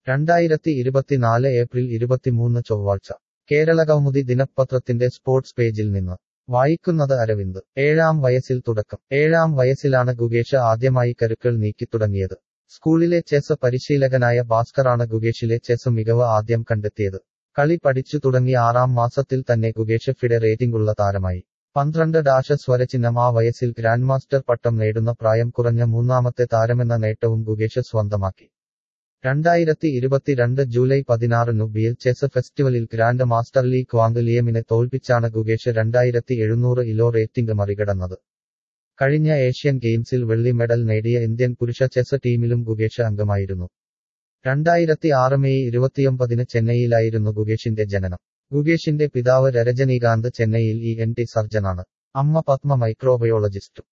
രണ്ടായിരത്തി ഇരുപത്തിനാല് ഏപ്രിൽ ഇരുപത്തിമൂന്ന് ചൊവ്വാഴ്ച കേരള കൗമുദി ദിനപത്രത്തിന്റെ സ്പോർട്സ് പേജിൽ നിന്ന് വായിക്കുന്നത് അരവിന്ദ് ഏഴാം വയസ്സിൽ തുടക്കം ഏഴാം വയസ്സിലാണ് ഗുഗേഷ് ആദ്യമായി കരുക്കൾ നീക്കിത്തുടങ്ങിയത് സ്കൂളിലെ ചെസ് പരിശീലകനായ ഭാസ്കറാണ് ഗുഗേഷിലെ ചെസ് മികവ് ആദ്യം കണ്ടെത്തിയത് കളി പഠിച്ചു തുടങ്ങി ആറാം മാസത്തിൽ തന്നെ ഗുഗേഷ് ഫിഡെ റേറ്റിംഗുള്ള താരമായി പന്ത്രണ്ട് ഡാഷ സ്വരചിഹ്നം ആ വയസ്സിൽ ഗ്രാൻഡ് മാസ്റ്റർ പട്ടം നേടുന്ന പ്രായം കുറഞ്ഞ മൂന്നാമത്തെ താരമെന്ന നേട്ടവും ഗുഗേഷ് സ്വന്തമാക്കി രണ്ടായിരത്തി ഇരുപത്തിരണ്ട് ജൂലൈ പതിനാറിനു ബിയൽ ചെസ് ഫെസ്റ്റിവലിൽ ഗ്രാൻഡ് മാസ്റ്റർ ലീ ക്വാങ് ലിയമിനെ തോൽപ്പിച്ചാണ് ഗുഗേഷ് രണ്ടായിരത്തി എഴുന്നൂറ് ഇലോ റേറ്റിംഗ് മറികടന്നത് കഴിഞ്ഞ ഏഷ്യൻ ഗെയിംസിൽ വെള്ളി മെഡൽ നേടിയ ഇന്ത്യൻ പുരുഷ ചെസ് ടീമിലും ഗുഗേഷ് അംഗമായിരുന്നു രണ്ടായിരത്തി ആറ് മെയ് ഇരുപത്തിയൊമ്പതിന് ചെന്നൈയിലായിരുന്നു ഗുഗേഷിന്റെ ജനനം ഗുഗേഷിന്റെ പിതാവ് രജനീകാന്ത് ചെന്നൈയിൽ ഇ എൻ ടി സർജനാണ് അമ്മ പത്മ മൈക്രോബയോളജിസ്റ്റും